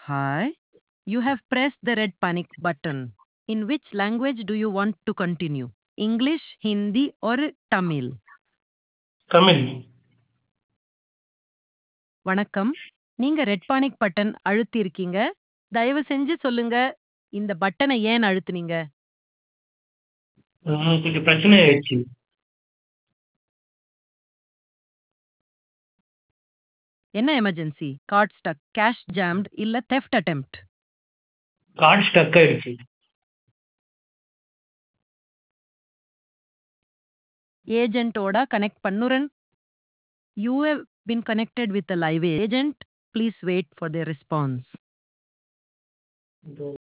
Hi. You have pressed the red panic button. In which language do you want to continue? English, Hindi, or Tamil? Tamil வணக்கம். நீங்க red panic button அழுத்தியிருக்கீங்க. தயவு செஞ்சு சொல்லுங்க, இந்த பட்டனை ஏன் அழுத்துனீங்க? ம், கொஞ்சம் பிரச்சனை ஆயிடுச்சு என்ன emergency? Card stuck, cash jammed, இல்ல தெஃப்ட் அட்டெம்ப்ட்? கார்டு ஸ்டக் ஆயிடுச்சு ஏஜென்ட்டோட கனெக்ட் பண்ணுறேன். You have been connected with a live agent. Please wait for their response. இதோ